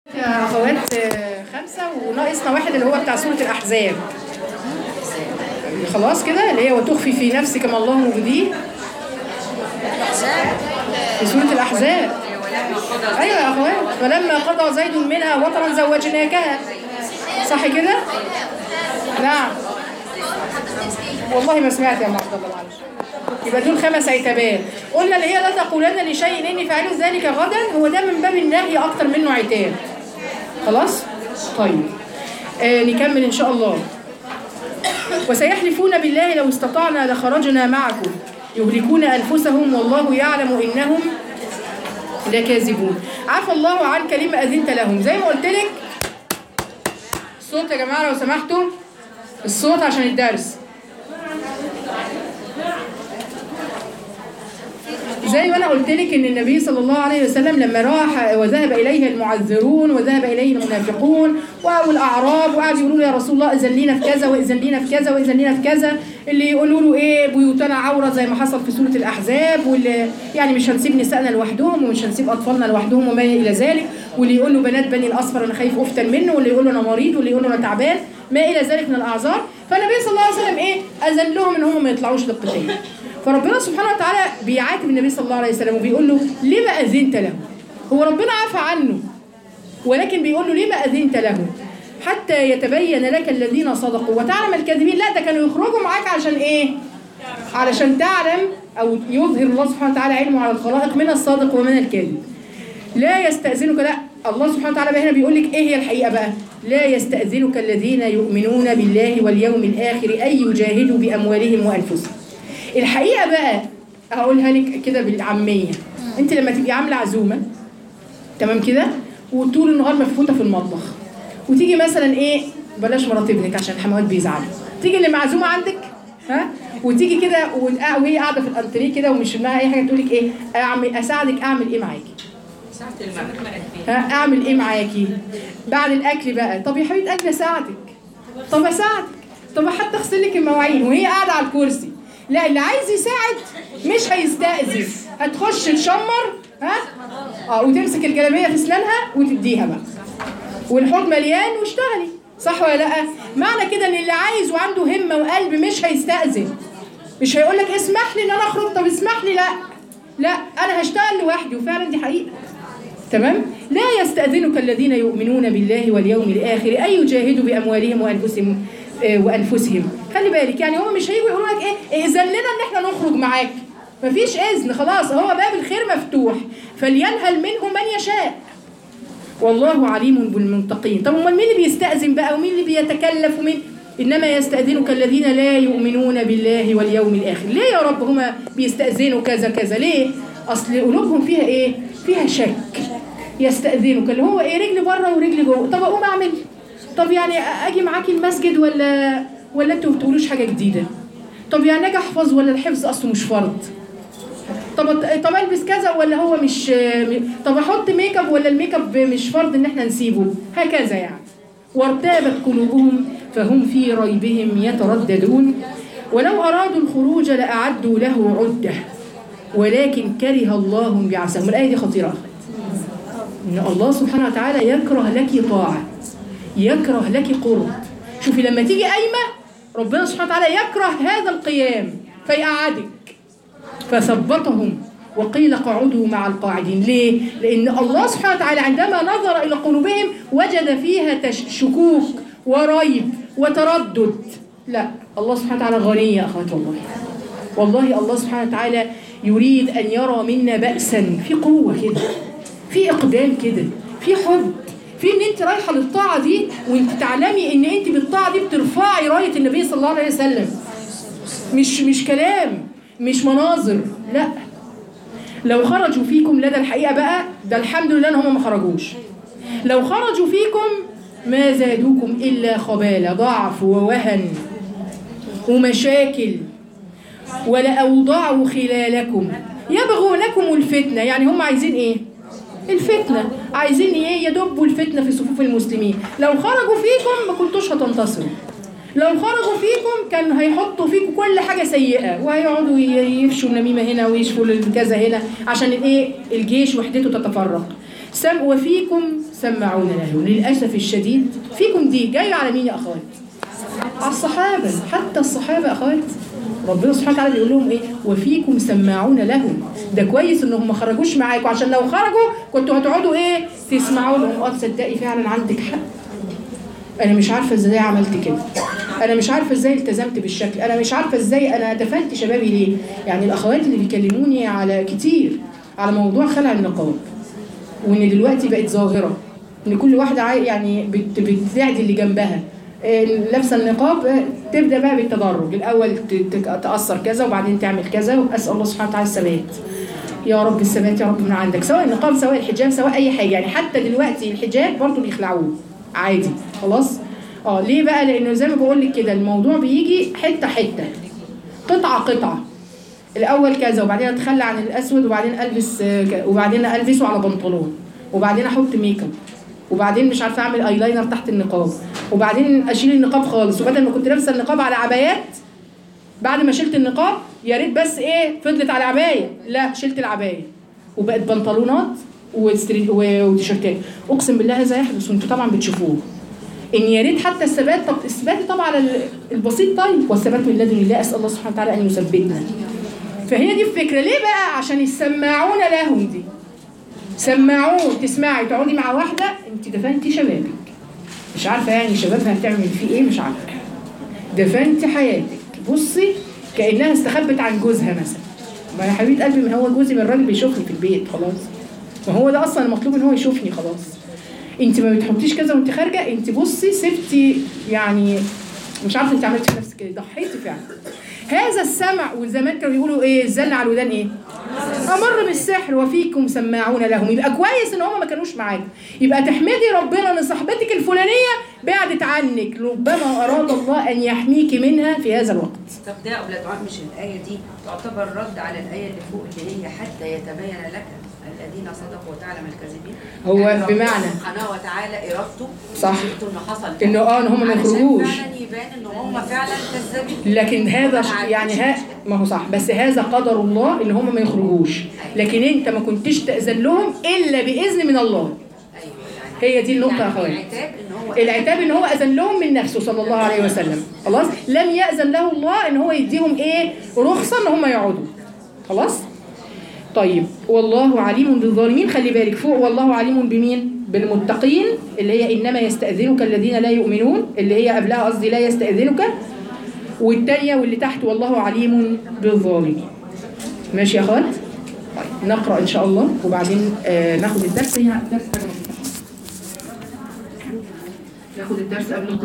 يا اخوات آه، خمسة وناقصنا واحد اللي هو بتاع سورة الأحزاب خلاص كده اللي هي وتخفي في نفسك ما الله مبديه في سورة الأحزاب أيوة يا أخوات فلما قضى زيد منها وطرا زوجناكها صح كده؟ نعم والله ما سمعت يا أم عبد الله معلش يبقى دول خمس عتابات قلنا اللي هي لا تقولن لشيء اني فاعل ذلك غدا هو ده من باب النهي اكتر منه عتاب خلاص طيب آه نكمل ان شاء الله وسيحلفون بالله لو استطعنا لخرجنا معكم يهلكون انفسهم والله يعلم انهم لكاذبون عفى الله عن كلمه اذنت لهم زي ما قلت لك الصوت يا جماعه لو سمحتوا الصوت عشان الدرس زي ما انا قلت لك ان النبي صلى الله عليه وسلم لما راح وذهب اليه المعذرون وذهب اليه المنافقون والاعراب وقعدوا يقولوا له يا رسول الله اذن لنا في كذا واذن لنا في كذا واذن لنا في كذا اللي يقولوا له ايه بيوتنا عوره زي ما حصل في سوره الاحزاب واللي يعني مش هنسيب نسائنا لوحدهم ومش هنسيب اطفالنا لوحدهم وما الى ذلك واللي يقول له بنات بني الاصفر انا خايف افتن منه واللي يقول له انا مريض واللي يقول له انا تعبان ما الى ذلك من الاعذار فالنبي صلى الله عليه وسلم ايه اذن لهم ان هم ما يطلعوش للقتال فربنا سبحانه وتعالى بيعاتب النبي صلى الله عليه وسلم وبيقول له ليه ما اذنت له هو ربنا عفى عنه ولكن بيقول له ليه ما اذنت له حتى يتبين لك الذين صدقوا وتعلم الكاذبين لا ده كانوا يخرجوا معاك عشان ايه علشان تعلم او يظهر الله سبحانه وتعالى علمه على الخلائق من الصادق ومن الكاذب لا يستأذنك لا الله سبحانه وتعالى بقى هنا بيقول لك ايه هي الحقيقه بقى لا يستأذنك الذين يؤمنون بالله واليوم الاخر ان يجاهدوا باموالهم وانفسهم الحقيقه بقى هقولها لك كده بالعاميه انت لما تبقي عامله عزومه تمام كده وطول النهار مفحوطه في المطبخ وتيجي مثلا ايه بلاش مرات ابنك عشان الحموات بيزعلوا تيجي اللي معزومه عندك ها وتيجي كده وتقع- وهي قاعده في الانتريه كده ومش في دماغها اي حاجه تقول لك ايه اعمل اساعدك اعمل ايه معاكي ها اعمل ايه معاكي بعد الاكل بقى طب يا حبيبه قلبي اساعدك طب اساعدك طب حتى اغسل لك المواعين وهي قاعده على الكرسي لا اللي عايز يساعد مش هيستأذن هتخش تشمر ها اه وتمسك الجلابيه في اسنانها وتديها بقى والحوض مليان واشتغلي صح ولا لا معنى كده ان اللي عايز وعنده همه وقلب مش هيستأذن مش هيقول لك اسمح لي ان انا اخرج طب اسمح لي لا لا انا هشتغل لوحدي وفعلا دي حقيقه تمام لا يستأذنك الذين يؤمنون بالله واليوم الآخر أن يجاهدوا بأموالهم وأنفسهم آه، وأنفسهم خلي بالك يعني هم مش هيجوا يقولوا لك إيه إذن لنا إن إحنا نخرج معاك مفيش إذن خلاص هو باب الخير مفتوح فلينهل منه من يشاء والله عليم بالمتقين طب امال مين اللي بيستأذن بقى ومين اللي بيتكلف ومين انما يستأذنك الذين لا يؤمنون بالله واليوم الاخر ليه يا رب هما بيستأذنوا كذا كذا ليه اصل قلوبهم فيها ايه فيها شك يستأذنك اللي هو ايه رجل بره ورجل جوه طب اقوم اعمل طب يعني اجي معاكي المسجد ولا ولا انتوا ما بتقولوش حاجه جديده طب يعني اجي احفظ ولا الحفظ اصله مش فرض طب طب البس كذا ولا هو مش طب احط ميك اب ولا الميك اب مش فرض ان احنا نسيبه هكذا يعني وارتابت قلوبهم فهم في ريبهم يترددون ولو ارادوا الخروج لاعدوا له عده ولكن كره الله بعثهم الايه دي خطيره أخوات. ان الله سبحانه وتعالى يكره لك طاعه يكره لك قرب شوفي لما تيجي قايمه ربنا سبحانه وتعالى يكره هذا القيام فيقعدك فثبتهم وقيل اقعدوا مع القاعدين ليه؟ لأن الله سبحانه وتعالى عندما نظر إلى قلوبهم وجد فيها تش- شكوك وريب وتردد لا الله سبحانه وتعالى غني يا أخوات والله والله الله سبحانه وتعالى يريد أن يرى منا بأسا في قوة كده في إقدام كده في حب في ان انت رايحه للطاعه دي وانت تعلمي ان انت بالطاعه دي بترفعي رايه النبي صلى الله عليه وسلم مش مش كلام مش مناظر لا لو خرجوا فيكم لدى الحقيقه بقى ده الحمد لله ان هم ما خرجوش لو خرجوا فيكم ما زادوكم الا خباله ضعف ووهن ومشاكل ولأوضعوا خلالكم يبغونكم الفتنة يعني هم عايزين ايه الفتنة عايزين ايه يدبوا الفتنة في صفوف المسلمين لو خرجوا فيكم ما كنتوش هتنتصروا لو خرجوا فيكم كان هيحطوا فيكم كل حاجة سيئة وهيقعدوا ي- يفشوا النميمة هنا ويشفوا الكذا هنا عشان الايه الجيش وحدته تتفرق سم وفيكم سماعون له للاسف الشديد فيكم دي جايه على مين يا اخوات على الصحابه حتى الصحابه اخوات ربنا سبحانه وتعالى بيقول لهم ايه وفيكم سماعون لهم ده كويس انهم ما خرجوش معاكم عشان لو خرجوا كنتوا هتقعدوا ايه تسمعوا لهم اه تصدقي فعلا عندك حق انا مش عارفه ازاي عملت كده انا مش عارفه ازاي التزمت بالشكل انا مش عارفه ازاي انا دفنت شبابي ليه يعني الاخوات اللي بيكلموني على كتير على موضوع خلع النقاب وان دلوقتي بقت ظاهره ان كل واحده عاي- يعني بت- بتساعد اللي جنبها آه، لابسه النقاب آه، تبدا بقى بالتدرج الاول ت- ت- تاثر كذا وبعدين تعمل كذا واسال الله سبحانه وتعالى الثبات يا رب الثبات يا رب من عندك سواء النقاب سواء الحجاب سواء اي حاجه يعني حتى دلوقتي الحجاب برضو بيخلعوه عادي خلاص اه ليه بقى لانه زي ما بقول لك كده الموضوع بيجي حته حته قطعه قطعه الاول كذا وبعدين اتخلى عن الاسود وبعدين البس آه، ك- وبعدين البسه على بنطلون وبعدين احط ميك اب وبعدين مش عارفه اعمل ايلاينر تحت النقاب وبعدين اشيل النقاب خالص وبدل ما كنت لابسه النقاب على عبايات بعد ما شلت النقاب يا ريت بس ايه فضلت على عبايه لا شلت العبايه وبقت بنطلونات وستري- و- وتيشيرتات اقسم بالله هذا يحدث وانتوا طبعا بتشوفوه ان يا ريت حتى الثبات طب الثبات طبعا على ال- البسيط طيب والثبات من لدن الله اسال الله سبحانه وتعالى ان يثبتنا فهي دي الفكره ليه بقى عشان يسمعون لهم دي سمعون تسمعي تقعدي مع واحده انت دفنتي شبابك مش عارفه يعني شبابها هتعمل فيه ايه مش عارفه دفنتي حياتك بصي كانها استخبت عن جوزها مثلا ما يا حبيبه قلبي ما هو جوزي من الراجل بيشوفني في البيت خلاص ما هو ده اصلا المطلوب ان هو يشوفني خلاص انت ما بتحطيش كذا وانت خارجه انت بصي سبتي يعني مش عارفه انت عملتي في نفسك ايه ضحيتي فعلا هذا السمع وزمان كانوا بيقولوا ايه الزن على الودان ايه امر بالسحر وفيكم سماعون لهم يبقى كويس ان هم ما كانوش معاك يبقى تحمدي ربنا ان صاحبتك الفلانيه بعدت عنك ربما اراد الله ان يحميك منها في هذا الوقت طب ده أولاد دعاء مش الآية دي تعتبر رد على الآية اللي فوق اللي هي حتى يتبين لك الذين صدقوا وتعلم الكاذبين هو يعني ربنا بمعنى سبحانه وتعالى إرادته صح. إرادته إنه حصل ده. إنه آه، إن هم ما علشان يخرجوش. فعلا يبان إن هم فعلا كذابين لكن هذا ش- ما يعني ها عرفتش. ما هو صح بس هذا قدر الله ان هم ما يخرجوش لكن انت ما كنتش تاذن لهم الا باذن من الله أيوه يعني هي دي النقطه يا يعني اخوان العتاب إن هو العتاب ان هو اذن لهم من نفسه صلى الله عليه وسلم خلاص لم ياذن له الله ان هو يديهم ايه رخصه ان هم يقعدوا خلاص طيب والله عليم بالظالمين خلي بالك فوق والله عليم بمين بالمتقين اللي هي انما يستاذنك الذين لا يؤمنون اللي هي قبلها قصدي لا يستاذنك والتانية واللي تحت والله عليم بالظالمين ماشي يا اخوات طيب نقرا ان شاء الله وبعدين آه ناخد الدرس هي درس حاجه بسيطة. ناخد الدرس قبل